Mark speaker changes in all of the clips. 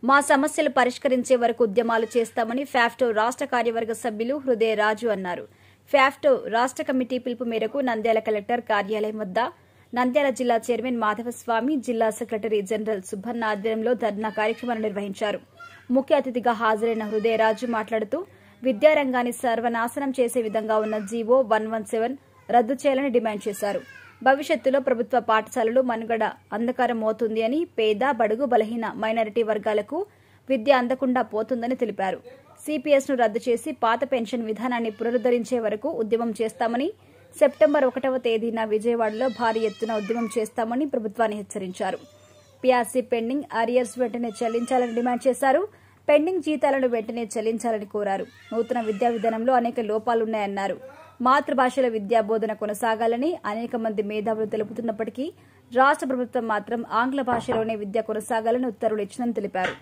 Speaker 1: మా సమస్యలు పరిష్కరించే వరకు ఉద్యమాలు చేస్తామని ఫ్యాఫ్టో రాష్ట్ర కార్యవర్గ సభ్యులు హృదయ రాజు అన్నారు ఫ్యాఫ్టో రాష్ట్ర కమిటీ పిలుపు మేరకు నంద్యాల కలెక్టర్ కార్యాలయం వద్ద నంద్యాల జిల్లా చైర్మన్ మాధవస్వామి జిల్లా సెక్రటరీ జనరల్ సుబ్బన్న ఆధ్వర్యంలో ధర్నా కార్యక్రమాన్ని నిర్వహించారు ముఖ్య అతిథిగా హాజరైన హృదయరాజు మాట్లాడుతూ విద్యారంగాన్ని సర్వనాశనం చేసే విధంగా ఉన్న జీవో వన్ వన్ సెవెన్ రద్దు చేయాలని డిమాండ్ చేశారు భవిష్యత్తులో ప్రభుత్వ పాఠశాలలు మనుగడ అంధకారం అవుతుంది అని పేద బడుగు బలహీన మైనారిటీ వర్గాలకు విద్య అందకుండా పోతుందని తెలిపారు సిపిఎస్ ను రద్దు చేసి పాత పెన్షన్ విధానాన్ని పునరుద్దరించే వరకు ఉద్యమం చేస్తామని సెప్టెంబర్ ఒకటవ తేదీన విజయవాడలో భారీ ఎత్తున ఉద్యమం చేస్తామని ప్రభుత్వాన్ని హెచ్చరించారు పీఆర్సీ పెండింగ్ అరియర్స్ వెంటనే చెల్లించాలని డిమాండ్ చేశారు పెండింగ్ జీతాలను వెంటనే చెల్లించాలని కోరారు నూతన విద్యా విధానంలో అనేక లోపాలున్నాయన్నారు మాతృభాషల విద్యా బోధన కొనసాగాలని అనేక మంది మేధావులు తెలుపుతున్నప్పటికీ రాష్ట్ర ప్రభుత్వం మాత్రం ఆంగ్ల భాషలోనే విద్య కొనసాగాలని ఉత్తర్వులు ఇచ్చిందని తెలిపారు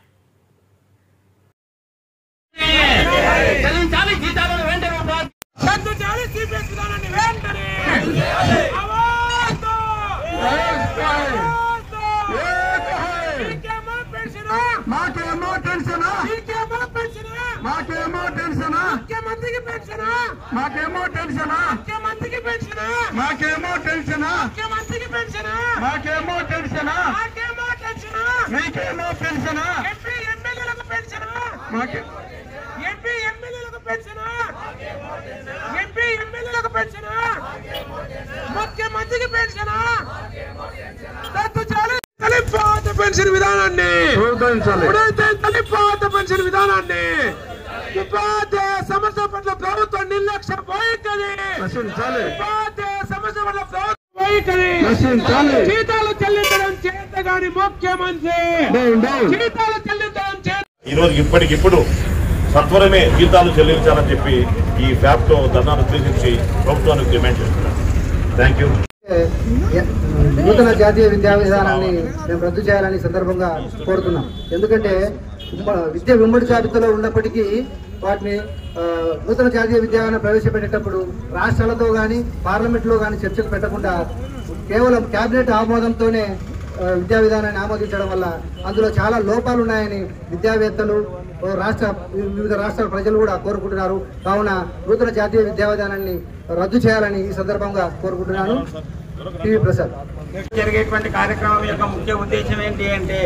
Speaker 2: చెల్లించాలి జీతాలను వెంటనే ఉపాధి
Speaker 3: రద్దు చేయాలి సిపిఎస్ విధానాన్ని వెంటనే అవార్డు! అవార్డు! మీకేమో పెన్షన్
Speaker 4: మాకేమో టెన్షన్
Speaker 3: మీకేమో పెన్షన్
Speaker 4: మాకేమో టెన్షన్
Speaker 3: ముఖ్యమంత్రికి పెన్షన్
Speaker 4: మాకేమో టెన్షన్
Speaker 3: ముఖ్యమంత్రికి పెన్షన్
Speaker 4: మాకేమో టెన్షన్
Speaker 3: ముఖ్యమంత్రికి పెన్షన్
Speaker 4: మాకేమో టెన్షన్
Speaker 3: మాకేమో టెన్షన్
Speaker 4: మీకేమో టెన్షన్
Speaker 3: ఎంపీ ఎమ్మెల్యేలకు పెన్షన్
Speaker 4: మాకే
Speaker 3: ఎంపీ ఎమ్మెల్యేలకు పెన్షన్ ఎంపీ ఎమ్మెల్యేలకు పెన్షన్ ముఖ్యమంత్రికి పెన్షన్ రద్దు చేయాలి తలిపాత పెన్షన్ విధానాన్ని
Speaker 4: ప్రోత్సహించాలి
Speaker 3: ఇప్పుడైతే తలిపాత పెన్షన్ విధానాన్ని ఉపాధ్యాయ సమస్య పట్ల ప్రభుత్వం నిర్లక్ష్యం వైఖరి
Speaker 4: నశించాలి
Speaker 3: ఉపాధ్యాయ సమస్య పట్ల ప్రభుత్వం వైఖరి
Speaker 4: నశించాలి
Speaker 3: జీతాలు చెల్లించడం చేత గాని ముఖ్యమంత్రి
Speaker 4: డౌన్ డౌన్
Speaker 3: జీతాలు చెల్లించడం చేత
Speaker 5: ఈ రోజు ఇప్పటికిప్పుడు సత్వరమే జీతాలు చెల్లించాలని చెప్పి ఈ ఫ్యాప్తో ధర్నాను ఉద్దేశించి ప్రభుత్వానికి డిమాండ్ చేస్తున్నారు థ్యాంక్ యూ
Speaker 6: నూతన జాతీయ విద్యా విధానాన్ని మేము రద్దు చేయాలని ఈ సందర్భంగా కోరుతున్నాం ఎందుకంటే ఉమ్మ- విద్య ఉమ్మడి జాబితాలో ఉన్నప్పటికీ వాటిని ఆ, నూతన జాతీయ విద్యా విధానం ప్రవేశపెట్టేటప్పుడు రాష్ట్రాలతో కానీ పార్లమెంట్లో కానీ చర్చలు పెట్టకుండా కేవలం కేబినెట్ ఆమోదంతోనే ఆ, విద్యా విధానాన్ని ఆమోదించడం వల్ల అందులో చాలా లోపాలు ఉన్నాయని విద్యావేత్తలు ఓ రాష్ట్ర వివిధ రాష్ట్రాల ప్రజలు కూడా కోరుకుంటున్నారు కావున నూతన జాతీయ విద్యా విధానాన్ని రద్దు చేయాలని ఈ సందర్భంగా కోరుకుంటున్నాను టీవీ ప్రసాద్
Speaker 2: జరిగేటువంటి కార్యక్రమం యొక్క ముఖ్య ఉద్దేశం ఏంటి అంటే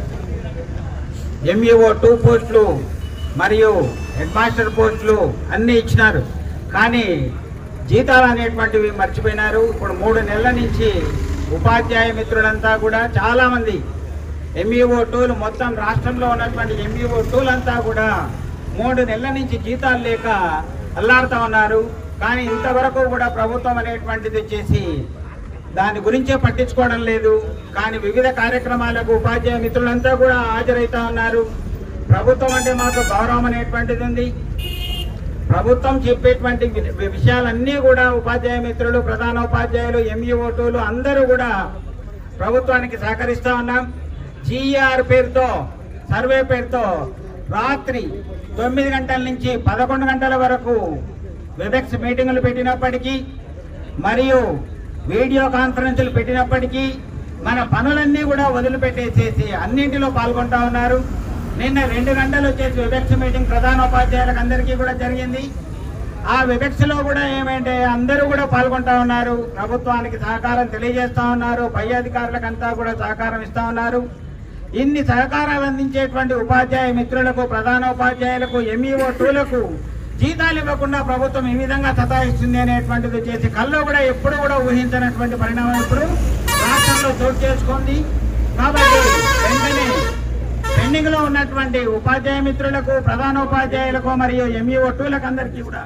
Speaker 2: ఎంఈఓ టూ పోస్టులు మరియు హెడ్ మాస్టర్ పోస్టులు అన్నీ ఇచ్చినారు కానీ జీతాలు అనేటువంటివి మర్చిపోయినారు ఇప్పుడు మూడు నెలల నుంచి ఉపాధ్యాయ మిత్రులంతా కూడా చాలామంది ఎంఈఓ టూలు మొత్తం రాష్ట్రంలో ఉన్నటువంటి ఎంఈఓ టూలంతా కూడా మూడు నెలల నుంచి జీతాలు లేక అల్లాడుతూ ఉన్నారు కానీ ఇంతవరకు కూడా ప్రభుత్వం అనేటువంటిది చేసి దాని గురించే పట్టించుకోవడం లేదు కానీ వివిధ కార్యక్రమాలకు ఉపాధ్యాయ మిత్రులంతా కూడా హాజరైతా ఉన్నారు ప్రభుత్వం అంటే మాకు గౌరవం అనేటువంటిది ఉంది ప్రభుత్వం చెప్పేటువంటి వి- విషయాలన్నీ కూడా ఉపాధ్యాయ మిత్రులు ప్రధాన ఉపాధ్యాయులు ఎంఈఓటూలు అందరూ కూడా ప్రభుత్వానికి సహకరిస్తా ఉన్నాం జీఆర్ పేరుతో సర్వే పేరుతో రాత్రి తొమ్మిది గంటల నుంచి పదకొండు గంటల వరకు వెబెక్స్ మీటింగులు పెట్టినప్పటికీ మరియు వీడియో కాన్ఫరెన్సులు పెట్టినప్పటికీ మన పనులన్నీ కూడా వదిలిపెట్టేసేసి అన్నింటిలో పాల్గొంటా ఉన్నారు నిన్న రెండు గంటలు వచ్చేసి వివక్ష మీటింగ్ ప్రధాన ఉపాధ్యాయులకు అందరికీ కూడా జరిగింది ఆ వివక్షలో కూడా ఏమంటే అందరూ కూడా పాల్గొంటా ఉన్నారు ప్రభుత్వానికి సహకారం తెలియజేస్తా ఉన్నారు పై అధికారులకు అంతా కూడా సహకారం ఇస్తా ఉన్నారు ఇన్ని సహకారాలు అందించేటువంటి ఉపాధ్యాయ మిత్రులకు ప్రధాన ఉపాధ్యాయులకు ఎంఈఓ టూలకు జీతాలు ఇవ్వకుండా ప్రభుత్వం ఈ విధంగా సతాయిస్తుంది అనేటువంటిది చేసి కల్లో కూడా ఎప్పుడు కూడా ఊహించినటువంటి పరిణామం ఇప్పుడు రాష్ట్రంలో చోటు చేసుకుంది కాబట్టి వెంటనే పెండింగ్ లో ఉన్నటువంటి ఉపాధ్యాయ మిత్రులకు ప్రధాన ఉపాధ్యాయులకు మరియు ఎంఈఓ టూలకు అందరికీ కూడా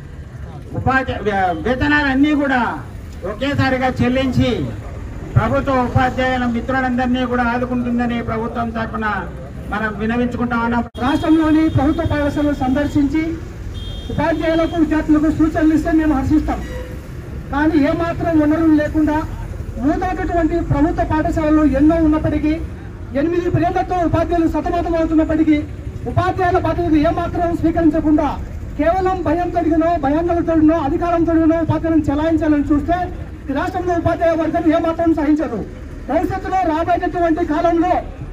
Speaker 2: ఉపాధ్యాయ వేతనాలన్నీ కూడా ఒకేసారిగా చెల్లించి ప్రభుత్వ ఉపాధ్యాయుల మిత్రులందరినీ కూడా ఆదుకుంటుందని ప్రభుత్వం తరఫున మనం వినవించుకుంటా ఉన్నాం
Speaker 7: రాష్ట్రంలోని ప్రభుత్వ పాఠశాలను సందర్శించి ఉపాధ్యాయులకు విద్యార్థులకు సూచనలు ఇస్తే మేము హర్షిస్తాం కానీ ఏమాత్రం వనరులు లేకుండా నూతనటువంటి ప్రభుత్వ పాఠశాలలు ఎన్నో ఉన్నప్పటికీ ఎనిమిది ప్రేమతో ఉపాధ్యాయులు సతమతం అవుతున్నప్పటికీ ఉపాధ్యాయుల బాధ్యతలు ఏమాత్రం స్వీకరించకుండా కేవలం భయం తొడిగినో భయాందోళనతోనో అధికారంతోనో ఉపాధ్యాయులను చెలాయించాలని చూస్తే ఈ రాష్ట్రంలో ఉపాధ్యాయ వర్గం ఏమాత్రం సహించదు భవిష్యత్తులో రాబోయేటటువంటి కాలంలో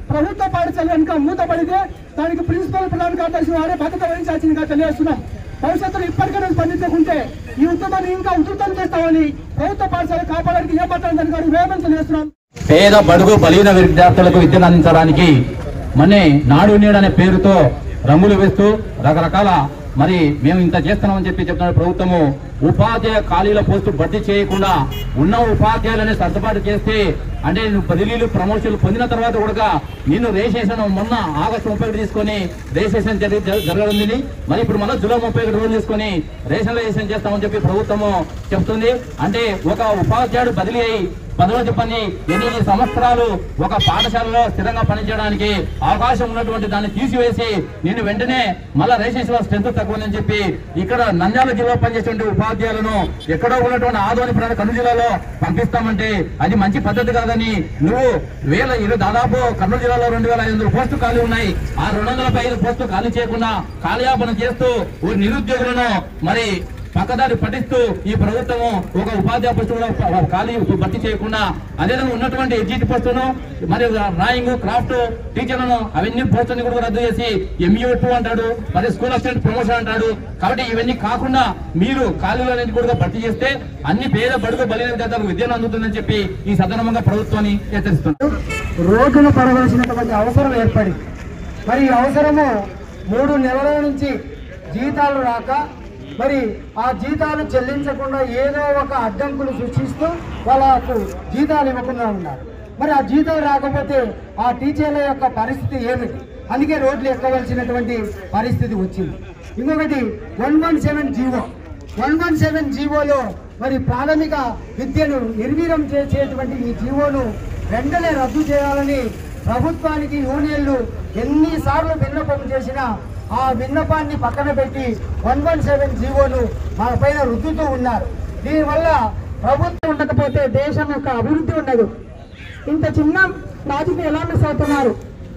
Speaker 7: ప్రభుత్వ పాఠశాల కనుక మూతపడితే దానికి ప్రిన్సిపల్ ప్రధాన కార్యదర్శి వారే బాధ్యత వహించాల్సిందిగా తెలియజేస్తున్నాం భవిష్యత్తులో ఇప్పటికైనా స్పందించకుంటే ఈ ఉద్యమాన్ని ఇంకా ఉధృతం చేస్తామని ప్రభుత్వ పాఠశాల కాపాడడానికి ఏ పట్టాలని దానికి వేగం తెలియజేస్తున్నాం
Speaker 8: పేద బడుగు బలహీన విద్యార్థులకు విద్యను అందించడానికి మనే నాడు నీడు అనే పేరుతో రంగులు వేస్తూ రకరకాల మరి మేము ఇంత చేస్తున్నామని చెప్పి చెప్తున్న ప్రభుత్వము ఉపాధ్యాయ ఖాళీల పోస్టు భర్తీ చేయకుండా ఉన్న ఉపాధ్యాయులని సర్దుబాటు చేస్తే అంటే నువ్వు బదిలీలు ప్రమోషన్లు పొందిన తర్వాత కూడా నేను రేజిస్ట్రేషన్ మొన్న ఆగస్టు ముప్పై ఒకటి తీసుకొని రేజిస్ట్రేషన్ జరిగి జరగనుంది మరి ఇప్పుడు మళ్ళీ జూలై ముప్పై ఒకటి రోజులు తీసుకొని రేషనలైజేషన్ చేస్తామని చెప్పి ప్రభుత్వము చెప్తుంది అంటే ఒక ఉపాధ్యాయుడు బదిలీ అయి పదవి పని ఎనిమిది సంవత్సరాలు ఒక పాఠశాలలో స్థిరంగా పనిచేయడానికి అవకాశం ఉన్నటువంటి దాన్ని తీసివేసి నేను వెంటనే మళ్ళా రేషన్ స్ట్రెంత్ తక్కువని చెప్పి ఇక్కడ నంద్యాల జిల్లా పనిచేసే ఉపాధ్యాయులను ఎక్కడో ఉన్నటువంటి ఆదోని ప్రాంత కర్నూలు జిల్లాలో పంపిస్తామంటే అది మంచి పద్ధతి కాదని నువ్వు వేల ఇరవై దాదాపు కర్నూలు జిల్లాలో రెండు వేల ఐదు వందల పోస్టు ఖాళీ ఉన్నాయి ఆ రెండు వందల ఐదు పోస్టు ఖాళీ చేయకుండా కాలయాపన చేస్తూ ఓ నిరుద్యోగులను మరి పక్కదారి పఠిస్తూ ఈ ప్రభుత్వము ఒక ఉపాధ్యాయ పోస్టులో ఖాళీ భర్తీ చేయకుండా అదేవిధంగా ఉన్నటువంటి ఎడ్జిట్ పోస్టును మరి డ్రాయింగ్ క్రాఫ్ట్ టీచర్లను అవన్నీ పోస్టులను కూడా రద్దు చేసి ఎంఈఓ టూ అంటాడు మరి స్కూల్ అసిస్టెంట్ ప్రమోషన్ అంటాడు కాబట్టి ఇవన్నీ కాకుండా మీరు ఖాళీలన్నింటి కూడా భర్తీ చేస్తే అన్ని పేద బడుగు బలిన విద్యార్థులకు విద్యను అందుతుందని చెప్పి ఈ సదనంగా ప్రభుత్వాన్ని హెచ్చరిస్తున్నారు
Speaker 6: రోడ్డును పడవలసినటువంటి అవసరం ఏర్పడింది మరి ఈ అవసరము మూడు నెలల నుంచి జీతాలు రాక మరి ఆ జీతాలు చెల్లించకుండా ఏదో ఒక అడ్డంకులు సృష్టిస్తూ వాళ్ళకు జీతాలు ఇవ్వకుండా ఉన్నారు మరి ఆ జీతాలు రాకపోతే ఆ టీచర్ల యొక్క పరిస్థితి ఏమిటి అందుకే రోడ్లు ఎక్కవలసినటువంటి పరిస్థితి వచ్చింది ఇంకొకటి one one seven GO one one seven జీవోలో మరి ప్రాథమిక విద్యను నిర్వీర్యం చేసేటువంటి ఈ జీవోను వెంటనే రద్దు చేయాలని ప్రభుత్వానికి యూనియన్లు ఎన్నిసార్లు విన్నపం చేసినా ఆ విన్నపాన్ని పక్కన పెట్టి వన్ వన్ సెవెన్ జీవోను మన పైన రుద్దుతూ ఉన్నారు దీనివల్ల ప్రభుత్వం ఉండకపోతే దేశం యొక్క అభివృద్ధి ఉండదు ఇంత చిన్న ప్రాజెక్టు ఎలా మిస్ అవుతున్నారు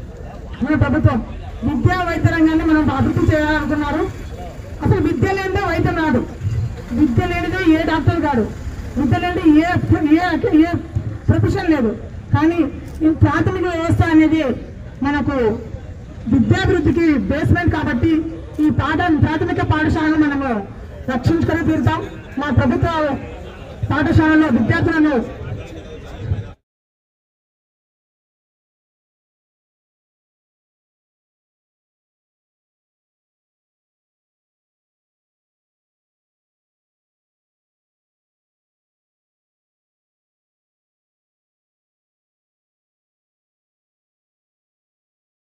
Speaker 6: మన ప్రభుత్వం విద్యా వైద్య రంగాన్ని మనం అభివృద్ధి చేయాలనుకున్నారు అసలు విద్య లేనిదే వైద్యం రాదు విద్య లేనిదే ఏ డాక్టర్ కాదు విద్య లేనిదే ఏ ఏ ఏ ప్రొఫెషన్ లేదు కానీ ఈ ప్రాథమిక వ్యవస్థ అనేది మనకు విద్యాభివృద్ధికి బేస్మెంట్ కాబట్టి ఈ పాఠ ప్రాథమిక పాఠశాలను మనము రక్షించుకొని తీరుతాం మా ప్రభుత్వ పాఠశాలలో విద్యార్థులను